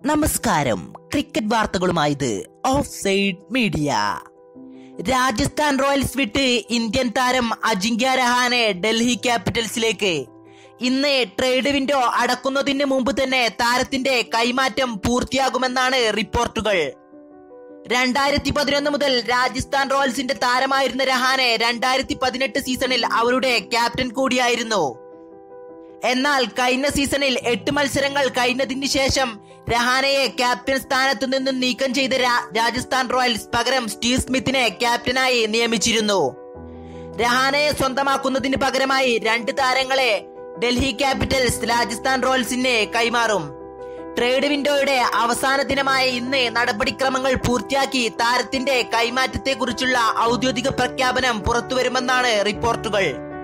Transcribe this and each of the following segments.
നമസ്കാരം ക്രിക്കറ്റ് വാർത്തകളുമായത് off side media Rajasthan Royals വിട്ട് ഇന്ത്യൻ താരം അജിങ്ക്യ രഹാനെ ഡൽഹി ക്യാപിറ്റൽസിലേക്ക് ഇന്ന് ട്രേഡ് വിൻഡോ അടക്കുന്നതിന് മുമ്പ് തന്നെ താരത്തിന്റെ കൈമാറ്റം പൂർത്തിയാകുമെന്നാണ് റിപ്പോർട്ടുകൾ രണ്ടായിരത്തി പതിനൊന്ന് മുതൽ രാജസ്ഥാൻ റോയൽസിന്റെ താരമായിരുന്ന രഹാനെ രണ്ടായിരത്തി പതിനെട്ട് സീസണിൽ അവരുടെ ക്യാപ്റ്റൻ കൂടിയായിരുന്നു എന്നാൽ കഴിഞ്ഞ സീസണിൽ എട്ട് മത്സരങ്ങൾ കഴിഞ്ഞതിന് ശേഷം രഹാനയെ ക്യാപ്റ്റൻ സ്ഥാനത്തു നിന്നും നീക്കം ചെയ്ത രാ- രാജസ്ഥാൻ റോയൽസ് പകരം സ്റ്റീവ് സ്മിത്തിനെ ക്യാപ്റ്റനായി നിയമിച്ചിരുന്നു രഹാനയെ സ്വന്തമാക്കുന്നതിന് പകരമായി രണ്ട് താരങ്ങളെ ഡൽഹി ക്യാപിറ്റൽസ് രാജസ്ഥാൻ റോയൽസിന് കൈമാറും ട്രേഡ് വിൻഡോയുടെ അവസാന ദിനമായ ഇന്ന് നടപടിക്രമങ്ങൾ പൂർത്തിയാക്കി താരത്തിന്റെ കൈമാറ്റത്തെക്കുറിച്ചുള്ള ഔദ്യോഗിക പ്രഖ്യാപനം പുറത്തുവരുമെന്നാണ് റിപ്പോർട്ടുകൾ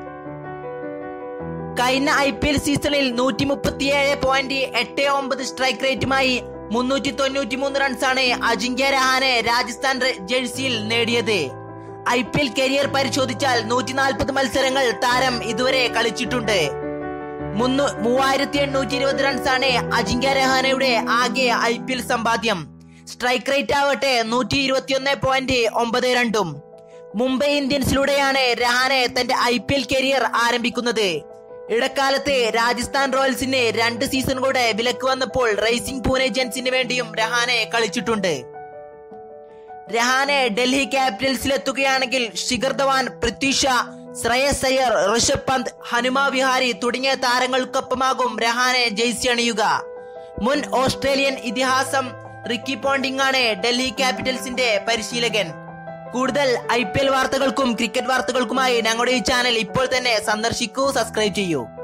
കഴിഞ്ഞ ഐ പി എൽ സീസണിൽ നൂറ്റി മുപ്പത്തിയേഴ് പോയിന്റ് എട്ട് ഒമ്പത് സ്ട്രൈക്ക് റേറ്റുമായി മുന്നൂറ്റി തൊണ്ണൂറ്റി മൂന്ന് റൺസാണ് അജിങ്ക്യ രഹാനെ രാജസ്ഥാൻ റെ- ജേഴ്സിയിൽ നേടിയത് ഐ പി എൽ കരിയർ പരിശോധിച്ചാൽ നൂറ്റി നാൽപ്പത് മത്സരങ്ങൾ താരം ഇതുവരെ കളിച്ചിട്ടുണ്ട് മുന്നു മൂവായിരത്തി എണ്ണൂറ്റി ഇരുപത് റൺസാണ് അജിങ്ക്യ രഹാനയുടെ ആകെ ഐ പി എൽ സമ്പാദ്യം സ്ട്രൈക്ക് റേറ്റ് ആവട്ടെ നൂറ്റി ഇരുപത്തിയൊന്ന് പോയിന്റ് ഒമ്പത് രണ്ടും മുംബൈ ഇന്ത്യൻസിലൂടെയാണ് രഹാനെ തന്റെ ഐ പി എൽ കരിയർ ആരംഭിക്കുന്നത് ഇടക്കാലത്ത് രാജസ്ഥാൻ റോയൽസിന് രണ്ട് സീസൺ കൂടെ വിലക്ക് വന്നപ്പോൾ റേസിംഗ് പൂനെ ജെൻസിന് വേണ്ടിയും രഹാനെ കളിച്ചിട്ടുണ്ട് രഹാനെ ഡൽഹി ക്യാപിറ്റൽസിലെത്തുകയാണെങ്കിൽ ശിഖർ ധവാൻ പൃഥ്വി ഷാ ശ്രേയസ് അയ്യർ ഋഷഭ് പന്ത് ഹനുമ വിഹാരി തുടങ്ങിയ താരങ്ങൾക്കൊപ്പമാകും രഹാനെ ജേഴ്സി അണിയുക മുൻ ഓസ്ട്രേലിയൻ ഇതിഹാസം റിക്കി പോണ്ടിംഗ് ആണ് ഡൽഹി ക്യാപിറ്റൽസിന്റെ പരിശീലകൻ കൂടുതൽ ഐ പി എൽ വാർത്തകൾക്കും ക്രിക്കറ്റ് വാർത്തകൾക്കുമായി ഞങ്ങളുടെ ഈ ചാനൽ ഇപ്പോൾ തന്നെ സന്ദർശിക്കൂ സബ്സ്ക്രൈബ് ചെയ്യൂ